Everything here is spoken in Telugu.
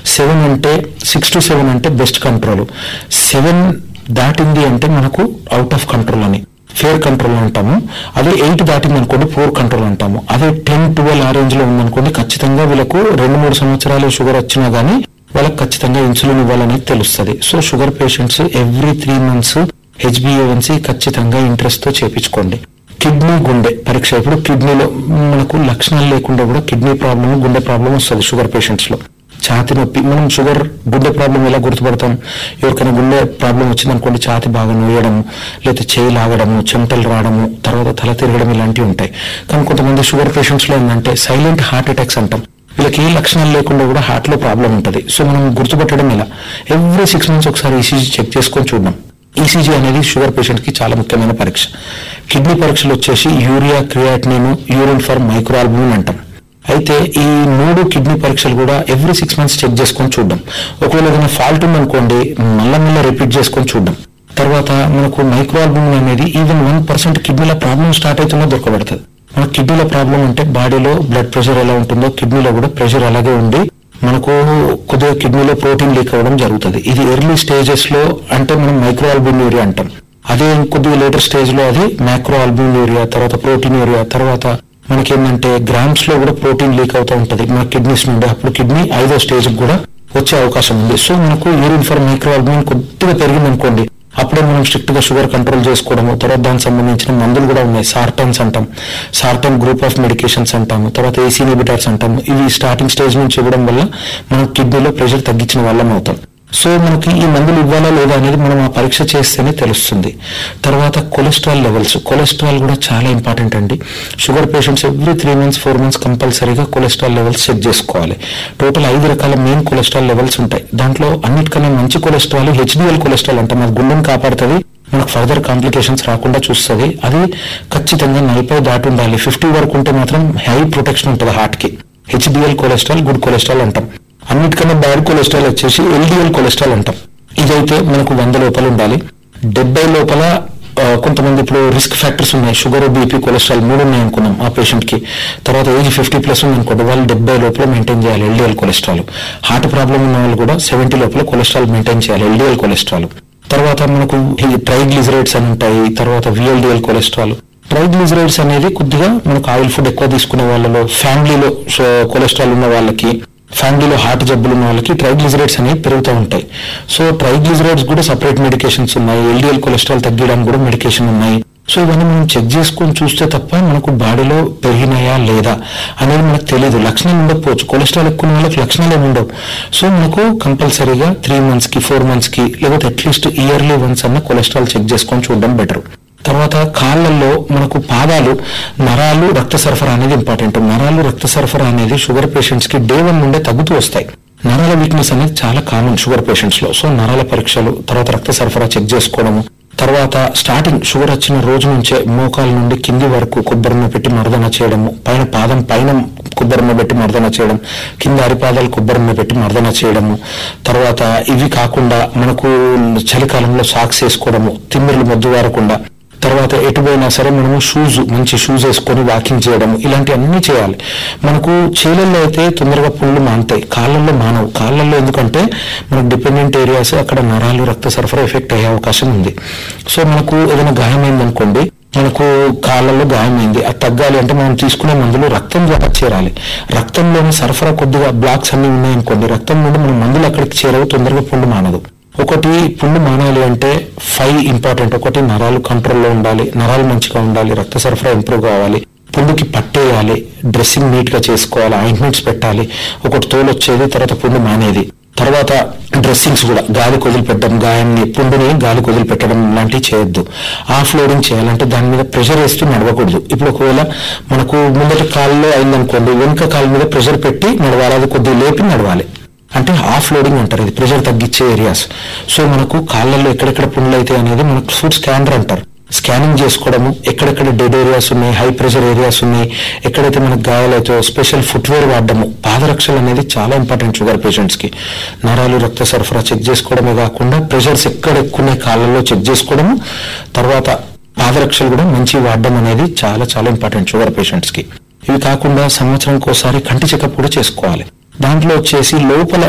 సెవెన్ అంటే సిక్స్ టు సెవెన్ అంటే బెస్ట్ కంట్రోల్ సెవెన్ దాటింది అంటే మనకు అవుట్ ఆఫ్ కంట్రోల్ అని ఫేర్ కంట్రోల్ అంటాము అదే ఎయిట్ దాటింది అనుకోండి పూర్ కంట్రోల్ అంటాము అదే టెన్ ట్వెల్వ్ ఆ రేంజ్ లో ఉందనుకోండి ఖచ్చితంగా వీళ్ళకు రెండు మూడు సంవత్సరాలు షుగర్ వచ్చినా గానీ వాళ్ళకి ఖచ్చితంగా ఇన్సులిన్ ఇవ్వాలనేది తెలుస్తుంది so sugar patients every three months H B A one C ఖచ్చితంగా ఇంట్రెస్ట్ తో చేపించుకోండి కిడ్నీ గుండె పరీక్ష ఇప్పుడు కిడ్నీలో మనకు లక్షణాలు లేకుండా కూడా కిడ్నీ ప్రాబ్లమ్ గుండె ప్రాబ్లం వస్తుంది షుగర్ పేషెంట్స్ లో ఛాతి నొప్పి మనం షుగర్ గుండె ప్రాబ్లం ఎలా గుర్తుపడతాం ఎవరికైనా గుండె ప్రాబ్లం వచ్చిందనుకోండి ఛాతి బాగా నొయ్యడం లేకపోతే చేయి లాగడము చెమటలు రావడము తర్వాత తల తిరగడం ఇలాంటివి ఉంటాయి కానీ కొంతమంది షుగర్ పేషెంట్స్ లో ఏంటంటే సైలెంట్ హార్ట్ అటాక్స్ అంటాం వీళ్ళకి ఏ లక్షణాలు లేకుండా కూడా హార్ట్ లో ప్రాబ్లం ఉంటుంది సో మనం గుర్తుపట్టడం ఎలా ఎవ్రీ సిక్స్ మంత్స్ ఒకసారి ఈసీజీ చెక్ చేసుకొని చూడడం ఈసీజీ అనేది షుగర్ పేషెంట్ కి చాలా ముఖ్యమైన పరీక్ష కిడ్నీ పరీక్షలు వచ్చేసి urea creatinine urine for microalbumin అంటాం అయితే ఈ మూడు కిడ్నీ పరీక్షలు కూడా ఎవ్రీ సిక్స్ మంత్స్ చెక్ చేసుకొని చూడడం ఒకవేళ ఏదైనా ఫాల్ట్ ఉందనుకోండి మళ్ళా మళ్ళీ రిపీట్ చేసుకొని చూడడం తర్వాత మనకు మైక్రోఆల్బుమిన్ అనేది ఈవెన్ వన్ పర్సెంట్ కిడ్నీలో ప్రాబ్లం స్టార్ట్ అవుతున్నా దొరకబడుతుంది మన కిడ్నీలో ప్రాబ్లం అంటే బాడీలో బ్లడ్ ప్రెషర్ ఎలా ఉంటుందో కిడ్నీలో కూడా ప్రెషర్ అలాగే ఉండి మనకు కొద్దిగా కిడ్నీలో ప్రోటీన్ లీక్ అవ్వడం జరుగుతుంది ఇది ఎర్లీ స్టేజెస్ లో అంటే మనం మైక్రో యూరియా అంటాం అదే కొద్దిగా లేటర్ స్టేజ్ లో అది మైక్రో యూరియా తర్వాత ప్రోటీన్ యూరియా తర్వాత మనకేంటంటే గ్రామ్స్ లో కూడా ప్రోటీన్ లీక్ అవుతూ ఉంటది మన కిడ్నీస్ నుండి అప్పుడు కిడ్నీ ఐదో స్టేజ్ కూడా వచ్చే అవకాశం ఉంది సో మనకు యూరిన్ ఫర్ మైక్రో కొద్దిగా పెరిగింది అనుకోండి అప్పుడే మనం స్ట్రిక్ట్ గా షుగర్ కంట్రోల్ చేసుకోవడము తర్వాత దానికి సంబంధించిన మందులు కూడా ఉన్నాయి సార్టన్స్ అంటాం సార్టన్ గ్రూప్ ఆఫ్ మెడికేషన్స్ అంటాము తర్వాత ఏసీ ఇన్హిబిటర్స్ అంటాము ఇవి స్టార్టింగ్ స్టేజ్ నుంచి ఇవ్వడం వల్ల మనం కిడ్నీలో ప్రెషర్ తగ్గించిన వాళ్ళం అవుతాం సో మనకి ఈ మందులు ఇవ్వాలా లేదా అనేది మనం ఆ పరీక్ష చేస్తేనే తెలుస్తుంది తర్వాత కొలెస్ట్రాల్ లెవెల్స్ కొలెస్ట్రాల్ కూడా చాలా ఇంపార్టెంట్ అండి sugar patients every three months four months కంపల్సరీగా కొలెస్ట్రాల్ లెవెల్స్ చెక్ చేసుకోవాలి టోటల్ ఐదు రకాల మెయిన్ కొలెస్ట్రాల్ లెవెల్స్ ఉంటాయి దాంట్లో అన్నిటికన్నా మంచి కొలెస్ట్రాల్ హెచ్డిఎల్ కొలెస్ట్రాల్ అంటాం అది గుండెని కాపాడుతుంది మనకు ఫర్దర్ కాంప్లికేషన్స్ రాకుండా చూస్తుంది అది ఖచ్చితంగా నలభై దాటి ఉండాలి ఫిఫ్టీ వరకు ఉంటే మాత్రం హై ప్రొటెక్షన్ ఉంటుంది హార్ట్ కి హెచ్డిఎల్ కొలెస్ట్రాల్ గుడ్ కొలెస్ట్రాల్ అంటాం అన్నిటికన్నా బ్యాడ్ కొలెస్ట్రాల్ వచ్చేసి ఎల్డిఎల్ కొలెస్ట్రాల్ అంటాం ఇదైతే మనకు వంద లోపల ఉండాలి డెబ్బై లోపల ఆ, కొంతమంది ఇప్పుడు రిస్క్ ఫ్యాక్టర్స్ ఉన్నాయి షుగర్ బీపీ కొలెస్ట్రాల్ మూడు ఉన్నాయి అనుకున్నాం ఆ పేషెంట్ కి తర్వాత ఏజ్ ఫిఫ్టీ ప్లస్ ఉంది అనుకోండి వాళ్ళు డెబ్బై లోపల మెయింటైన్ చేయాలి ఎల్డిఎల్ కొలెస్ట్రాల్ హార్ట్ ప్రాబ్లం ఉన్న వాళ్ళు కూడా సెవెంటీ లోపల కొలెస్ట్రాల్ మెయింటైన్ చేయాలి ఎల్డిఎల్ కొలెస్ట్రాల్ తర్వాత మనకు ట్రైగ్లిజరైడ్స్ అని ఉంటాయి తర్వాత విఎల్డిఎల్ కొలెస్ట్రాల్ ట్రైగ్లిజరైడ్స్ అనేది కొద్దిగా మనకు ఆయిల్ ఫుడ్ ఎక్కువ తీసుకునే వాళ్ళలో ఫ్యామిలీలో కొలెస్ట్రాల్ ఉన్న వాళ్ళకి ఫ్యామిలీలో హార్ట్ జబ్బులు ఉన్న వాళ్ళకి ట్రైగ్లిజరైడ్స్ అనేవి పెరుగుతూ ఉంటాయి సో ట్రైగ్లిజరైడ్స్ కూడా సపరేట్ మెడికేషన్స్ ఉన్నాయి ఎల్డిఎల్ కొలెస్ట్రాల్ తగ్గడానికి కూడా మెడికేషన్ ఉన్నాయి సో ఇవన్నీ మనం చెక్ చేసుకొని చూస్తే తప్ప మనకు బాడీలో పెరిగినాయా లేదా అనేది మనకు తెలియదు లక్షణాలు ఉండకపోవచ్చు కొలెస్ట్రాల్ ఎక్కువ ఉన్న వాళ్ళకి లక్షణాలు ఏమి ఉండవు సో మనకు కంపల్సరీగా త్రీ మంత్స్ కి ఫోర్ మంత్స్ కి లేకపోతే అట్లీస్ట్ ఇయర్లీ వన్స్ అన్న కొలెస్ట్రాల్ చెక్ చేసుకొని చూడడం బెటర్ తర్వాత కాళ్ళల్లో మనకు పాదాలు నరాలు రక్త సరఫరా అనేది ఇంపార్టెంట్ నరాలు రక్త సరఫరా అనేది షుగర్ పేషెంట్స్ కి డే వన్ నుండే తగ్గుతూ వస్తాయి నరాల వీక్నెస్ అనేది చాలా కామన్ షుగర్ పేషెంట్స్ లో సో నరాల పరీక్షలు తర్వాత రక్త సరఫరా చెక్ చేసుకోవడము తర్వాత స్టార్టింగ్ షుగర్ వచ్చిన రోజు నుంచే మోకాల నుండి కింది వరకు కొబ్బరిని పెట్టి మర్దన చేయడము పైన పాదం పైన కొబ్బరిని పెట్టి మర్దన చేయడం కింద అరిపాదాలు కొబ్బరిని పెట్టి మర్దన చేయడము తర్వాత ఇవి కాకుండా మనకు చలికాలంలో సాక్స్ వేసుకోవడము తిమ్మిర్లు మొద్దు వారకుండా తర్వాత ఎటు పోయినా సరే మనము షూస్ మంచి షూస్ వేసుకొని వాకింగ్ చేయడం ఇలాంటి అన్ని చేయాలి మనకు చేలల్లో అయితే తొందరగా పుళ్ళు మానుతాయి కాళ్ళల్లో మానవు కాళ్ళల్లో ఎందుకంటే మనకు డిపెండెంట్ ఏరియాస్ అక్కడ నరాలు రక్త సరఫరా ఎఫెక్ట్ అయ్యే అవకాశం ఉంది సో మనకు ఏదైనా గాయమైంది అనుకోండి మనకు కాళ్ళల్లో గాయమైంది అది తగ్గాలి అంటే మనం తీసుకునే మందులు రక్తం ద్వారా చేరాలి రక్తంలోని సరఫరా కొద్దిగా బ్లాక్స్ అన్ని ఉన్నాయనుకోండి రక్తం నుండి మన మందులు అక్కడికి చేరవు తొందరగా పుండు మానదు ఒకటి పుండు మానాలి అంటే ఫైవ్ ఇంపార్టెంట్ ఒకటి నరాలు కంట్రోల్లో ఉండాలి నరాలు మంచిగా ఉండాలి రక్త సరఫరా ఇంప్రూవ్ కావాలి పుండుకి పట్టేయాలి డ్రెస్సింగ్ నీట్ గా చేసుకోవాలి ఆయింట్మెంట్స్ పెట్టాలి ఒకటి తోలు వచ్చేది తర్వాత పుండు మానేది తర్వాత డ్రెస్సింగ్స్ కూడా గాలి వదిలిపెట్టడం గాయాన్ని పుండుని గాలి వదిలిపెట్టడం లాంటివి చేయొద్దు ఆఫ్ లోడింగ్ చేయాలంటే దాని మీద ప్రెషర్ వేస్తూ నడవకూడదు ఇప్పుడు ఒకవేళ మనకు ముందటి కాల్లో అయిందనుకోండి వెనుక కాలు మీద ప్రెషర్ పెట్టి నడవాలి అది కొద్దిగా లేపి నడవాలి అంటే ఆఫ్ లోడింగ్ అంటారు ఇది ప్రెషర్ తగ్గించే ఏరియాస్ సో మనకు కాళ్ళల్లో ఎక్కడెక్కడ పుండ్లు అయితే అనేది మనకు ఫుడ్ స్కానర్ అంటారు స్కానింగ్ చేసుకోవడము ఎక్కడెక్కడ డెడ్ ఏరియాస్ ఉన్నాయి హై ప్రెషర్ ఏరియాస్ ఉన్నాయి ఎక్కడైతే మనకు గాయాలైతే స్పెషల్ ఫుట్వేర్ వాడడము పాదరక్షలు అనేది చాలా ఇంపార్టెంట్ షుగర్ పేషెంట్స్ కి నరాలు రక్త సరఫరా చెక్ చేసుకోవడమే కాకుండా ప్రెషర్స్ ఎక్కడ ఎక్కువ ఉన్నాయి కాళ్ళల్లో చెక్ చేసుకోవడము తర్వాత పాదరక్షలు కూడా మంచి వాడడం అనేది చాలా చాలా ఇంపార్టెంట్ షుగర్ పేషెంట్స్ కి ఇవి కాకుండా సంవత్సరానికి ఒకసారి కంటి చెకప్ కూడా చేసుకోవాలి దాంట్లో వచ్చేసి లోపల